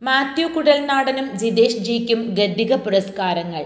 മാത്യു കുഴൽനാടനും ജിതേഷ് ജിക്കും ഗദ്ദിക പുരസ്കാരങ്ങൾ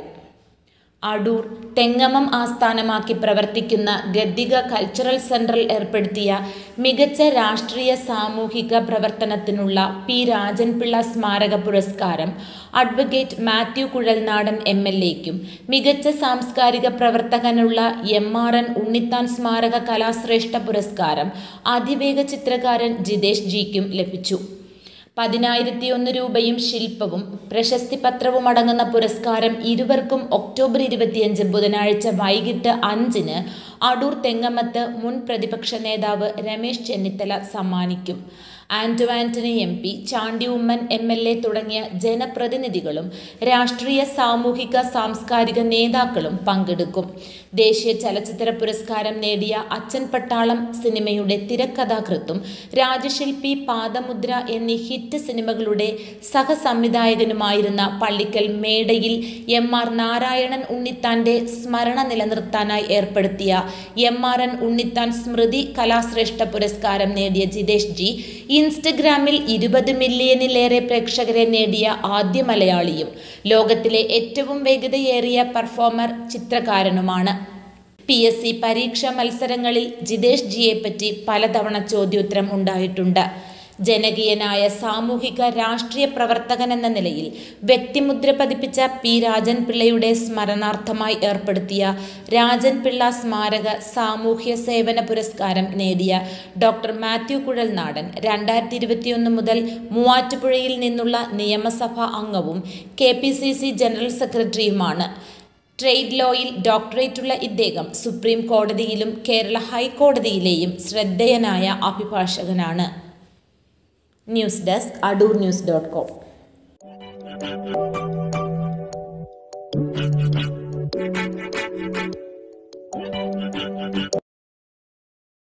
അടൂർ തെങ്ങമം ആസ്ഥാനമാക്കി പ്രവർത്തിക്കുന്ന ഗദ്ദിക കൾച്ചറൽ സെന്ററിൽ ഏർപ്പെടുത്തിയ മികച്ച രാഷ്ട്രീയ സാമൂഹിക പ്രവർത്തനത്തിനുള്ള പി രാജൻപിള്ള സ്മാരക പുരസ്കാരം advocate Mathew Kuzhalnadan M L എക്കും മികച്ച സാംസ്കാരിക പ്രവർത്തകനുള്ള എം ആർ എൻ ഉണ്ണിത്താൻ സ്മാരക കലാശ്രേഷ്ഠ പുരസ്കാരം അതിവേഗ ചിത്രകാരൻ ജിതേഷ് ജിക്കും ലഭിച്ചു പതിനായിരത്തി ഒന്ന് രൂപയും ശില്പവും പ്രശസ്തി പത്രവും അടങ്ങുന്ന പുരസ്കാരം ഇരുവർക്കും ഒക്ടോബർ ഇരുപത്തിയഞ്ച് ബുധനാഴ്ച വൈകിട്ട് അഞ്ചിന് അടൂർ തെങ്ങമത്ത് മുൻ പ്രതിപക്ഷ നേതാവ് രമേശ് ചെന്നിത്തല സമ്മാനിക്കും Anto Antony M P Chandy Oommen M L A തുടങ്ങിയ ജനപ്രതിനിധികളും രാഷ്ട്രീയ സാമൂഹിക സാംസ്കാരിക നേതാക്കളും പങ്കെടുക്കും ദേശീയ ചലച്ചിത്ര പുരസ്കാരം നേടിയ അച്ഛൻ പട്ടാളം സിനിമയുടെ തിരക്കഥാകൃത്തും രാജശില്പി പാദമുദ്ര എന്നീ ഹിറ്റ് സിനിമകളുടെ സഹസംവിധായകനുമായിരുന്ന പള്ളിക്കൽ മേടയിൽ എം ആർ നാരായണൻ ഉണ്ണിത്താന്റെ സ്മരണ നിലനിർത്താനായി ഏർപ്പെടുത്തിയ എം ആർ എൻ ഉണ്ണിത്താൻ സ്മൃതി കലാശ്രേഷ്ഠ പുരസ്കാരം നേടിയ ജിതേഷ് ജി ഇൻസ്റ്റഗ്രാമിൽ ഇരുപത് മില്യണിലേറെ പ്രേക്ഷകരെ നേടിയ ആദ്യ മലയാളിയും ലോകത്തിലെ ഏറ്റവും വേഗതയേറിയ പെർഫോമർ ചിത്രകാരനുമാണ് പി എസ് സി പരീക്ഷാ മത്സരങ്ങളിൽ ജിതേഷ് ജിയെപ്പറ്റി പലതവണ ചോദ്യോത്തരം ഉണ്ടായിട്ടുണ്ട് ജനകീയനായ സാമൂഹിക രാഷ്ട്രീയ പ്രവർത്തകൻ എന്ന നിലയിൽ വ്യക്തിമുദ്ര പതിപ്പിച്ച പി രാജൻ പിള്ളയുടെ സ്മരണാർത്ഥമായി ഏർപ്പെടുത്തിയ രാജൻ പിള്ള സ്മാരക സാമൂഹ്യ സേവന പുരസ്കാരം നേടിയ ഡോക്ടർ മാത്യു കുഴൽനാടൻ രണ്ടായിരത്തി ഇരുപത്തിയൊന്ന് മുതൽ മൂവാറ്റുപുഴയിൽ നിന്നുള്ള നിയമസഭാ അംഗവും K P C C general സെക്രട്ടറിയുമാണ് ട്രേഡ് ലോയിൽ ഡോക്ടറേറ്റുള്ള ഇദ്ദേഹം സുപ്രീം കോടതിയിലും കേരള ഹൈക്കോടതിയിലെയും ശ്രദ്ധേയനായ അഭിഭാഷകനാണ് news desk Adoor news dot com